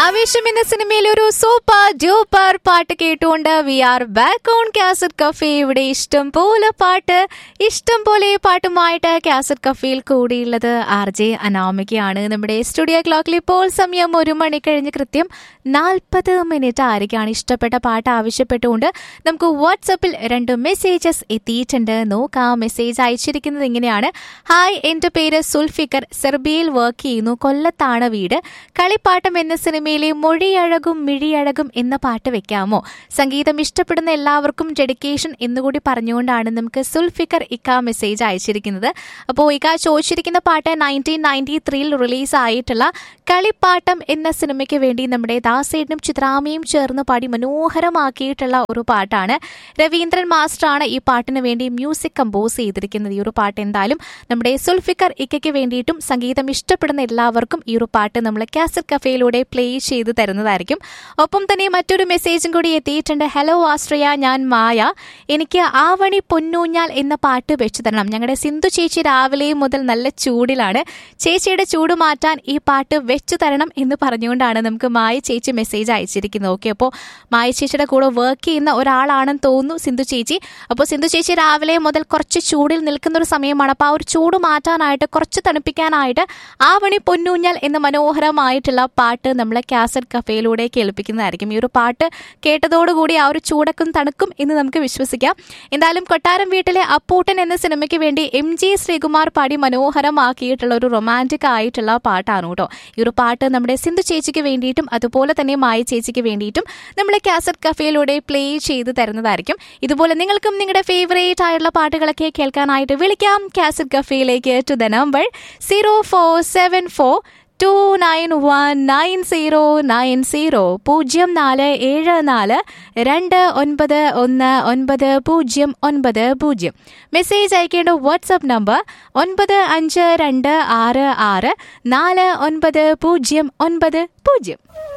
ആവേശം എന്ന സിനിമയിൽ ഒരു സൂപ്പർ ഡ്യൂപ്പർ പാട്ട് കേട്ടുകൊണ്ട് we are back on cassette cafe ഇവിടെ ഇഷ്ടം പോലെ പാട്ട് ഇഷ്ടം പോലെ പാട്ടുമായിട്ട് കാസറ്റ് കഫേയിൽ കൂടിയുള്ളത് ആർ ജെ അനാമികയാണ് നമ്മുടെ സ്റ്റുഡിയോ ക്ലോക്കിൽ ഇപ്പോൾ സമയം ഒരു മണി കഴിഞ്ഞ് കൃത്യം നാൽപ്പത് മിനിറ്റ് ആയിരിക്കാണ് ഇഷ്ടപ്പെട്ട പാട്ട് ആവശ്യപ്പെട്ടുകൊണ്ട് നമുക്ക് വാട്സപ്പിൽ രണ്ട് മെസ്സേജസ് എത്തിയിട്ടുണ്ട് നോക്കാം മെസ്സേജ് അയച്ചിരിക്കുന്നത് ഇങ്ങനെയാണ് ഹായ് എൻ്റെ പേര് സുൽഫിക്കർ സെർബിയയിൽ വർക്ക് ചെയ്യുന്നു കൊല്ലത്താണ് വീട് കളിപ്പാട്ടം എന്ന സിനിമയിലെ മൊഴിയഴകും മിഴിയഴകും എന്ന പാട്ട് വെക്കാമോ സംഗീതം ഇഷ്ടപ്പെടുന്ന എല്ലാവർക്കും ഡെഡിക്കേഷൻ എന്നുകൂടി പറഞ്ഞുകൊണ്ടാണ് നമുക്ക് സുൽഫിക്കർ ഇക്ക മെസ്സേജ് അയച്ചിരിക്കുന്നത് അപ്പോൾ ഇക്ക ചോദിച്ചിരിക്കുന്ന പാട്ട് നയൻറ്റീൻ നയൻറ്റി ത്രീയിൽ റിലീസ് ആയിട്ടുള്ള കളിപ്പാട്ടം എന്ന സിനിമയ്ക്ക് വേണ്ടി നമ്മുടെ ദാസേട്ടനും ചിത്രാമയും ചേർന്ന് പാടി മനോഹരമാക്കിയിട്ടുള്ള ഒരു പാട്ടാണ് രവീന്ദ്രൻ മാസ്റ്ററാണ് ഈ പാട്ടിന് വേണ്ടി മ്യൂസിക് കമ്പോസ് ചെയ്തിരിക്കുന്നത് ഈ ഒരു പാട്ട് എന്തായാലും നമ്മുടെ സുൽഫിക്കർ ഇക്കയ്ക്ക് വേണ്ടിയിട്ടും സംഗീതം ഇഷ്ടപ്പെടുന്ന എല്ലാവർക്കും ഈ ഒരു പാട്ട് നമ്മൾ കാസറ്റ് കഫേയിലൂടെ പ്ലേ ചെയ്ത് തരുന്നതായിരിക്കും ഒപ്പം തന്നെ മറ്റൊരു മെസ്സേജും കൂടി എത്തിയിട്ടുണ്ട് ഹലോ ആശ്രയ ഞാൻ മായ എനിക്ക് ആവണി പൊന്നൂഞ്ഞാൽ എന്ന പാട്ട് വെച്ചു തരണം ഞങ്ങളുടെ സിന്ധു ചേച്ചി രാവിലെ മുതൽ നല്ല ചൂടിലാണ് ചേച്ചിയുടെ ചൂട് മാറ്റാൻ ഈ പാട്ട് വെച്ചു തരണം എന്ന് പറഞ്ഞുകൊണ്ടാണ് നമുക്ക് മായ ചേച്ചി മെസ്സേജ് അയച്ചിരിക്കുന്നത് ഓക്കെ അപ്പോൾ മായ ചേച്ചിയുടെ കൂടെ വർക്ക് ചെയ്യുന്ന ഒരാളാണെന്ന് തോന്നുന്നു സിന്ധു ചേച്ചി അപ്പോൾ സിന്ധു ചേച്ചി രാവിലെ മുതൽ കുറച്ച് ചൂടിൽ നിൽക്കുന്ന ഒരു സമയമാണ് അപ്പോൾ ആ ഒരു ചൂട് മാറ്റാനായിട്ട് കുറച്ച് തണുപ്പിക്കാനായിട്ട് ആവണി പൊന്നൂഞ്ഞാൽ എന്ന മനോഹരമായിട്ടുള്ള പാട്ട് നമ്മളെ കാസറ്റ് കഫേയിലൂടെ കേൾപ്പിക്കുന്നതായിരിക്കും ഈ ഒരു പാട്ട് കേട്ടതോടുകൂടി ആ ഒരു ചൂടക്കും തണുക്കും എന്ന് നമുക്ക് വിശ്വസിക്കാം എന്തായാലും കൊട്ടാരം വീട്ടിലെ അപ്പൂട്ടൻ എന്ന സിനിമയ്ക്ക് വേണ്ടി എം ജി ശ്രീകുമാർ പാടി മനോഹരമാക്കിയിട്ടുള്ള ഒരു റൊമാൻറ്റിക് ആയിട്ടുള്ള പാട്ടാണ് കേട്ടോ ഈ ഒരു പാട്ട് നമ്മുടെ സിന്ധു ചേച്ചിക്ക് വേണ്ടിയിട്ടും അതുപോലെ തന്നെ മായ ചേച്ചിക്ക് വേണ്ടിയിട്ടും നമ്മൾ കാസറ്റ് കഫേയിലൂടെ പ്ലേ ചെയ്ത് തരുന്നതായിരിക്കും ഇതുപോലെ നിങ്ങൾക്കും നിങ്ങളുടെ ഫേവറേറ്റ് ആയിട്ടുള്ള പാട്ടുകളൊക്കെ കേൾക്കാനായിട്ട് വിളിക്കാം കാസറ്റ് കഫേയിലേക്ക് to the number zero four seven four two nine one nine zero nine zero പൂജ്യം നാല് ഏഴ് നാല് രണ്ട് ഒൻപത് ഒന്ന് ഒൻപത് പൂജ്യം ഒൻപത് പൂജ്യം മെസ്സേജ് അയക്കേണ്ട വാട്സപ്പ് നമ്പർ ഒൻപത് അഞ്ച് രണ്ട് ആറ് ആറ് നാല് ഒൻപത് പൂജ്യം ഒൻപത് പൂജ്യം